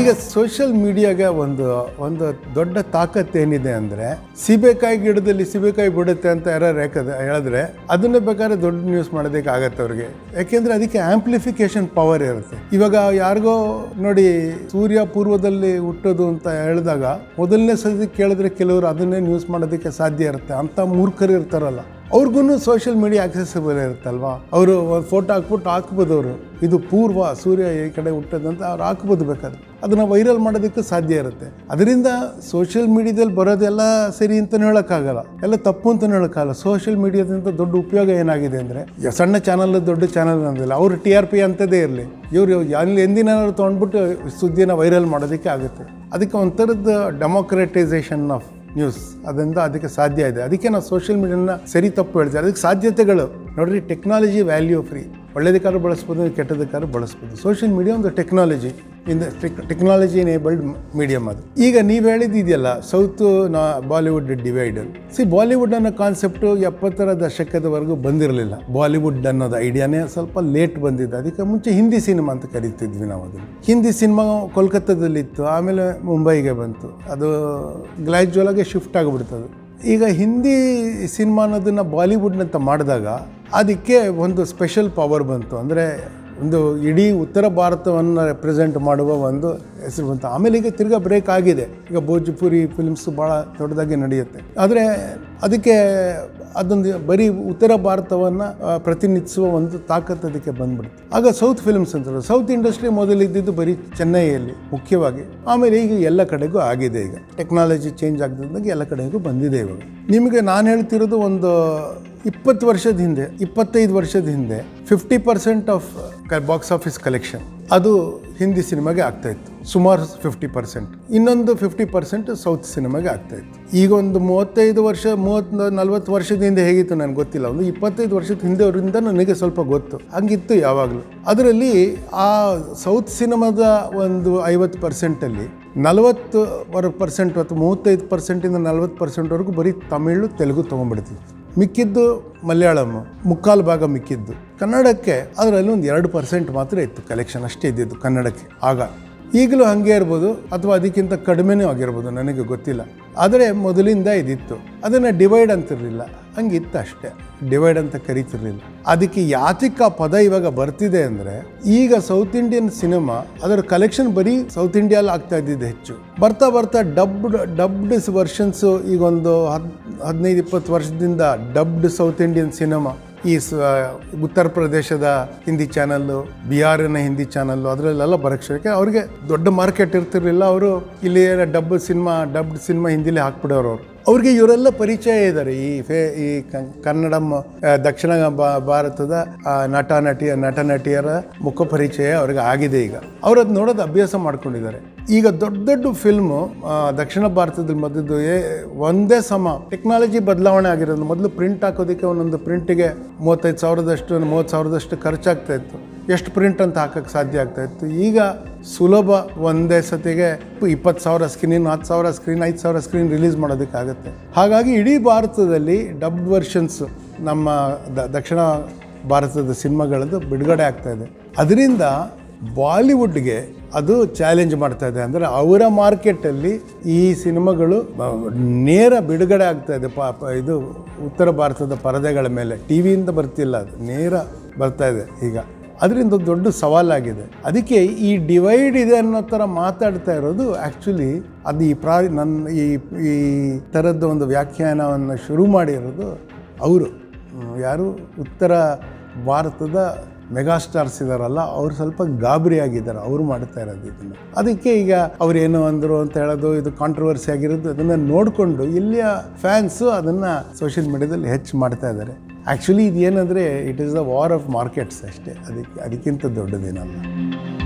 ಈಗ ಸೋಷಿಯಲ್ ಮೀಡಿಯಾಗೆ ಒಂದು ಒಂದು ದೊಡ್ಡ ತಾಕತ್ ಏನಿದೆ ಅಂದರೆ ಸೀಬೆಕಾಯಿ ಗಿಡದಲ್ಲಿ ಸೀಬೆಕಾಯಿ ಬಿಡುತ್ತೆ ಅಂತ ಯಾರು ಯಾಕಂದ್ರೆ ಹೇಳಿದ್ರೆ ಅದನ್ನೇ ಬೇಕಾದ್ರೆ ದೊಡ್ಡ ನ್ಯೂಸ್ ಮಾಡೋದಕ್ಕೆ ಆಗತ್ತೆ ಅವ್ರಿಗೆ ಯಾಕೆಂದ್ರೆ ಅದಕ್ಕೆ ಆಂಪ್ಲಿಫಿಕೇಶನ್ ಪವರ್ ಇರುತ್ತೆ ಇವಾಗ ಯಾರಿಗೋ ನೋಡಿ ಸೂರ್ಯ ಪೂರ್ವದಲ್ಲಿ ಹುಟ್ಟೋದು ಅಂತ ಹೇಳಿದಾಗ ಮೊದಲನೇ ಸತಿ ಕೇಳಿದ್ರೆ ಕೆಲವರು ಅದನ್ನೇ ನ್ಯೂಸ್ ಮಾಡೋದಕ್ಕೆ ಸಾಧ್ಯ ಇರುತ್ತೆ ಅಂತ ಮೂರ್ಖರು ಇರ್ತಾರಲ್ಲ ಅವ್ರಿಗೂ ಸೋಷಿಯಲ್ ಮೀಡಿಯಾ ಆಕ್ಸೆಸಿಬಲ್ ಇರುತ್ತಲ್ವಾ ಅವರು ಒಂದು ಫೋಟೋ ಹಾಕ್ಬಿಟ್ಟು ಹಾಕ್ಬೋದು ಅವರು ಇದು ಪೂರ್ವ ಸೂರ್ಯ ಈ ಕಡೆ ಹುಟ್ಟದಂತ ಅವ್ರು ಹಾಕ್ಬೋದು ಬೇಕಾದ್ರೆ ಅದನ್ನು ವೈರಲ್ ಮಾಡೋದಕ್ಕೂ ಸಾಧ್ಯ ಇರುತ್ತೆ ಅದರಿಂದ ಸೋಷಿಯಲ್ ಮೀಡಿಯಾದಲ್ಲಿ ಬರೋದೆಲ್ಲ ಸರಿ ಅಂತಲೂ ಹೇಳೋಕ್ಕಾಗಲ್ಲ ಎಲ್ಲ ತಪ್ಪು ಅಂತಲೂ ಹೇಳೋಕ್ಕಾಗಲ್ಲ ಸೋಷಿಯಲ್ ಮೀಡಿಯಾದಿಂದ ದೊಡ್ಡ ಉಪಯೋಗ ಏನಾಗಿದೆ ಅಂದರೆ ಸಣ್ಣ ಚಾನಲ್ ದೊಡ್ಡ ಚಾನಲ್ ಅನ್ನೋದಿಲ್ಲ ಅವರು ಟಿ ಆರ್ ಪಿ ಅಂಥದ್ದೇ ಇರಲಿ ಇವರು ಅಲ್ಲಿ ಎಂದಿನಾದ್ರು ತೊಗೊಂಡ್ಬಿಟ್ಟು ಸುದ್ದಿನ ವೈರಲ್ ಮಾಡೋದಕ್ಕೆ ಆಗುತ್ತೆ ಅದಕ್ಕೆ ಒಂಥರದ್ದು ಡೆಮೋಕ್ರಟೈಸೇಷನ್ ಆಫ್ ನ್ಯೂಸ್ ಅದರಿಂದ ಅದಕ್ಕೆ ಸಾಧ್ಯ ಇದೆ ಅದಕ್ಕೆ ನಾವು ಸೋಷಿಯಲ್ ಮೀಡಿಯಾನ ಸರಿ ತಪ್ಪು ಹೇಳ್ತೀವಿ ಅದಕ್ಕೆ ಸಾಧ್ಯತೆಗಳು ನೋಡ್ರಿ ಟೆಕ್ನಾಲಜಿ ವ್ಯಾಲ್ಯೂ ಫ್ರೀ ಒಳ್ಳೇದಕ್ಕಾದ್ರೂ ಬಳಸ್ಬೋದು ಕೆಟ್ಟದಕ್ಕಾದ್ರೂ ಬಳಸ್ಬೋದು ಸೋಷಿಯಲ್ ಮೀಡಿಯಾ ಒಂದು technology in technology enabled medium ಅದು ಈಗ ನೀವು ಹೇಳಿದ್ದಿದೆಯಲ್ಲ ಸೌತ್ ನಾ ಬಾಲಿವುಡ್ ಡಿವೈಡರ್ ಸಿ ಬಾಲಿವುಡ್ ಅನ್ನೋ ಕಾನ್ಸೆಪ್ಟು ಎಪ್ಪತ್ತರ ದಶಕದವರೆಗೂ ಬಂದಿರಲಿಲ್ಲ ಬಾಲಿವುಡ್ ಅನ್ನೋದು ಐಡಿಯಾನೇ ಸ್ವಲ್ಪ ಲೇಟ್ ಬಂದಿದ್ದು ಅದಕ್ಕೆ ಮುಂಚೆ ಹಿಂದಿ ಸಿನಿಮಾ ಅಂತ ಕರಿತಿದ್ವಿ ನಾವು ಅದನ್ನು ಹಿಂದಿ ಸಿನಿಮಾ ಕೋಲ್ಕತ್ತಾದಲ್ಲಿತ್ತು ಆಮೇಲೆ ಮುಂಬೈಗೆ ಬಂತು ಅದು ಗ್ಲಾಜುವಲಾಗೆ ಶಿಫ್ಟ್ ಆಗಿಬಿಡ್ತದೆ ಈಗ ಹಿಂದಿ ಸಿನಿಮಾ ಅನ್ನೋದನ್ನು ಬಾಲಿವುಡ್ನಂತ ಮಾಡಿದಾಗ ಅದಕ್ಕೆ ಒಂದು ಸ್ಪೆಷಲ್ ಪವರ್ ಬಂತು ಅಂದರೆ ಒಂದು ಇಡೀ ಉತ್ತರ ಭಾರತವನ್ನು ರೆಪ್ರೆಸೆಂಟ್ ಮಾಡುವ ಒಂದು ಹೆಸರು ಬಂತು ಆಮೇಲೆ ಈಗ ತಿರ್ಗಾ ಬ್ರೇಕ್ ಆಗಿದೆ ಈಗ ಭೋಜ್ಪುರಿ ಫಿಲ್ಮ್ಸ್ ಭಾಳ ದೊಡ್ಡದಾಗಿ ನಡೆಯುತ್ತೆ ಆದರೆ ಅದಕ್ಕೆ ಅದೊಂದು ಬರೀ ಉತ್ತರ ಭಾರತವನ್ನು ಆ, ಪ್ರತಿನಿಧಿಸುವ ಒಂದು ತಾಕತ್ತು ಅದಕ್ಕೆ ಬಂದ್ಬಿಡ್ತು ಆಗ ಸೌತ್ ಫಿಲ್ಮ್ಸ್ ಅಂತಾರೆ ಸೌತ್ ಇಂಡಸ್ಟ್ರಿ ಮೊದಲಿದ್ದಿದ್ದು ಬರೀ ಚೆನ್ನೈಯಲ್ಲಿ ಮುಖ್ಯವಾಗಿ ಆಮೇಲೆ ಈಗ ಎಲ್ಲ ಕಡೆಗೂ ಆಗಿದೆ ಈಗ ಟೆಕ್ನಾಲಜಿ ಚೇಂಜ್ ಆಗ್ತಿದ್ದಂಗೆ ಎಲ್ಲ ಕಡೆಗೂ ಬಂದಿದೆ ಇವಾಗ ನಿಮಗೆ ನಾನು ಹೇಳ್ತಿರೋದು ಒಂದು ಇಪ್ಪತ್ತು ವರ್ಷದ ಹಿಂದೆ ಇಪ್ಪತ್ತೈದು ವರ್ಷದ ಹಿಂದೆ fifty percent of box office collection ಅದು ಹಿಂದಿ ಸಿನಿಮಾಗೆ ಆಗ್ತಾ ಇತ್ತು ಸುಮಾರು ಫಿಫ್ಟಿ ಪರ್ಸೆಂಟ್ ಇನ್ನೊಂದು ಫಿಫ್ಟಿ ಪರ್ಸೆಂಟ್ ಸೌತ್ ಸಿನಿಮಾಗೆ ಆಗ್ತಾ ಇತ್ತು ಈಗ ಒಂದು ಮೂವತ್ತೈದು ವರ್ಷ ಮೂವತ್ತು ನಲ್ವತ್ತು ವರ್ಷದ ಹಿಂದೆ ಹೇಗಿತ್ತು ನನಗೆ ಗೊತ್ತಿಲ್ಲ ಒಂದು ಇಪ್ಪತ್ತೈದು ವರ್ಷದ ಹಿಂದೆವರಿಂದ ನನಗೆ ಸ್ವಲ್ಪ ಗೊತ್ತು ಹಂಗಿತ್ತು ಯಾವಾಗಲೂ ಅದರಲ್ಲಿ ಆ ಸೌತ್ ಸಿನಿಮಾದ ಒಂದು ಐವತ್ತು ಪರ್ಸೆಂಟಲ್ಲಿ ನಲವತ್ತು ಪರ್ಸೆಂಟ್ ಅಥವಾ ಮೂವತ್ತೈದು ಪರ್ಸೆಂಟಿಂದ ನಲ್ವತ್ತು ಪರ್ಸೆಂಟ್ವರೆಗೂ ಬರೀ ತಮಿಳು ತೆಲುಗು ತೊಗೊಂಡ್ಬಿಡ್ತಿತ್ತು ಮಿಕ್ಕಿದ್ದು ಮಲಯಾಳಂ ಮುಕ್ಕಾಲು ಭಾಗ ಮಿಕ್ಕಿದ್ದು ಕನ್ನಡಕ್ಕೆ ಅದರಲ್ಲಿ ಒಂದು ಎರಡು ಪರ್ಸೆಂಟ್ ಮಾತ್ರ ಇತ್ತು ಕಲೆಕ್ಷನ್ ಅಷ್ಟೇ ಇದ್ದಿದ್ದು ಕನ್ನಡಕ್ಕೆ ಆಗ ಈಗಲೂ ಹಾಗೆ ಇರ್ಬೋದು ಅಥವಾ ಅದಕ್ಕಿಂತ ಕಡಿಮೆನೂ ಆಗಿರ್ಬೋದು ನನಗೆ ಗೊತ್ತಿಲ್ಲ ಆದರೆ ಮೊದಲಿಂದ ಇದಿತ್ತು ಅದನ್ನು ಡಿವೈಡ್ ಅಂತಿರಲಿಲ್ಲ ಹಂಗಿತ್ತು ಅಷ್ಟೇ ಡಿವೈಡ್ ಅಂತ ಕರಿತಿರ್ಲಿಲ್ಲ ಅದಕ್ಕೆ ಯಾತಿಕ ಪದ ಇವಾಗ ಬರ್ತಿದೆ ಅಂದರೆ ಈಗ ಸೌತ್ ಇಂಡಿಯನ್ ಸಿನಿಮಾ ಅದರ ಕಲೆಕ್ಷನ್ ಬರೀ ಸೌತ್ ಇಂಡಿಯಲ್ಲಿ ಆಗ್ತಾ ಇದ್ದಿದ್ದು ಹೆಚ್ಚು ಬರ್ತಾ ಬರ್ತಾ ಡಬ್ಡ್ ಡಬ್ಡ್ ವರ್ಷನ್ಸು ಈಗ ಒಂದು ಹದ್ ಹದಿನೈದು ಇಪ್ಪತ್ತು ವರ್ಷದಿಂದ ಡಬ್ಡ್ ಸೌತ್ ಇಂಡಿಯನ್ ಸಿನಿಮಾ ಈ ಸ ಉತ್ತರ ಪ್ರದೇಶದ ಹಿಂದಿ ಚಾನಲ್ಲು ಬಿಹಾರಿನ ಹಿಂದಿ ಚಾನಲ್ಲು ಅದರಲ್ಲೆಲ್ಲ ಬರೋಕ್ಕೆ ಶುರು ಯಾಕೆ ಅವ್ರಿಗೆ ದೊಡ್ಡ ಮಾರ್ಕೆಟ್ ಇರ್ತಿರ್ಲಿಲ್ಲ ಅವರು ಇಲ್ಲಿ ಡಬ್ ಸಿನಿಮಾ ಡಬ್ಡ್ ಸಿನಿಮಾ ಹಿಂದಿಲಿ ಹಾಕ್ಬಿಡೋರು ಅವರು ಅವ್ರಿಗೆ ಇವರೆಲ್ಲ ಪರಿಚಯ ಇದ್ದಾರೆ ಈ ಫೇ ಈ ಕ- ಕನ್ನಡಂ ಆ, ದಕ್ಷಿಣ ಭಾ- ಭಾರತದ ಆ, ನಟ ನಟಿಯ ನಟ ನಟಿಯರ ಮುಖ ಪರಿಚಯ ಅವ್ರಿಗೆ ಆಗಿದೆ ಈಗ ಅವ್ರು ಅದು ನೋಡೋದು ಅಭ್ಯಾಸ ಮಾಡ್ಕೊಂಡಿದ್ದಾರೆ ಈಗ ದೊಡ್ಡ ದೊಡ್ಡ ಫಿಲ್ಮು ದಕ್ಷಿಣ ಭಾರತದಲ್ಲಿ ಮೊದಲು ಒಂದೇ ಸಮ ಟೆಕ್ನಾಲಜಿ ಬದಲಾವಣೆ ಆಗಿರೋದು ಮೊದಲು ಪ್ರಿಂಟ್ ಹಾಕೋದಕ್ಕೆ ಒಂದೊಂದು ಪ್ರಿಂಟಿಗೆ ಮೂವತ್ತೈದು ಸಾವಿರದಷ್ಟು ಮೂವತ್ತು ಸಾವಿರದಷ್ಟು ಖರ್ಚಾಗ್ತಾ ಇತ್ತು ಎಷ್ಟು ಪ್ರಿಂಟ್ ಅಂತ ಹಾಕಕ್ಕೆ ಸಾಧ್ಯ ಆಗ್ತಾ ಇತ್ತು ಈಗ ಸುಲಭ ಒಂದೇ ಸತಿಗೆ ಇಪ್ಪತ್ತು ಸಾವಿರ ಸ್ಕ್ರೀನ್ ಹತ್ತು ಸಾವಿರ ಸ್ಕ್ರೀನ್ ಐದು ಸಾವಿರ ಸ್ಕ್ರೀನ್ ರಿಲೀಸ್ ಮಾಡೋದಕ್ಕಾಗತ್ತೆ ಹಾಗಾಗಿ ಇಡೀ ಭಾರತದಲ್ಲಿ ಡಬ್ ವರ್ಷನ್ಸ್ ನಮ್ಮ ದ- ದಕ್ಷಿಣ ಭಾರತದ ಸಿನಿಮಾಗಳದ್ದು ಬಿಡುಗಡೆ ಆಗ್ತಾ ಇದೆ ಅದರಿಂದ ಬಾಲಿವುಡ್ಗೆ ಅದು ಚಾಲೆಂಜ್ ಮಾಡ್ತಾ ಇದೆ ಅಂದರೆ ಅವರ ಮಾರ್ಕೆಟಲ್ಲಿ ಈ ಸಿನಿಮಾಗಳು ಬ- ನೇರ ಬಿಡುಗಡೆ ಆಗ್ತಾ ಇದೆ ಪ ಪ- ಇದು ಉತ್ತರ ಭಾರತದ ಪರದೆಗಳ ಮೇಲೆ ಟಿ ವಿಯಿಂದ ಬರ್ತಿಲ್ಲ ಅದು ನೇರ ಬರ್ತಾ ಇದೆ ಈಗ ಅದರಿಂದ ಒಂದು ದೊಡ್ಡ ಸವಾಲಾಗಿದೆ ಅದಕ್ಕೆ ಈ ಡಿವೈಡ್ ಇದೆ ಅನ್ನೋ ಥರ ಮಾತಾಡ್ತಾ ಇರೋದು ಆ್ಯಕ್ಚುಲಿ ಅದು ಈ ಪ್ರಾ ನನ್ನ ಈ ಈ ಥರದ್ದು ಒಂದು ವ್ಯಾಖ್ಯಾನವನ್ನು ಶುರು ಮಾಡಿರೋದು ಅವರು ಯಾರು ಉತ್ತರ ಭಾರತದ ಮೆಗಾಸ್ಟಾರ್ಸ್ ಇದಾರಲ್ಲ ಅವ್ರು ಸ್ವಲ್ಪ ಗಾಬರಿ ಆಗಿದ್ದಾರೆ ಅವ್ರು ಮಾಡ್ತಾ ಇರೋದು ಇದನ್ನು ಅದಕ್ಕೆ ಈಗ ಅವ್ರು ಏನು ಅಂದರು ಅಂತ ಹೇಳೋದು ಇದು ಕಾಂಟ್ರವರ್ಸಿ ಆಗಿರೋದು ಅದನ್ನು ನೋಡಿಕೊಂಡು ಇಲ್ಲಿಯ ಫ್ಯಾನ್ಸು ಅದನ್ನು ಸೋಷಿಯಲ್ ಮೀಡಿಯಾದಲ್ಲಿ ಹೆಚ್ಚು ಮಾಡ್ತಾ ಇದ್ದಾರೆ ಆ್ಯಕ್ಚುಲಿ ಇದು ಏನಂದರೆ it is the war of markets ಅಷ್ಟೇ ಅದಕ್ಕೆ ಅದಕ್ಕಿಂತ ದೊಡ್ಡದೇನಲ್ಲ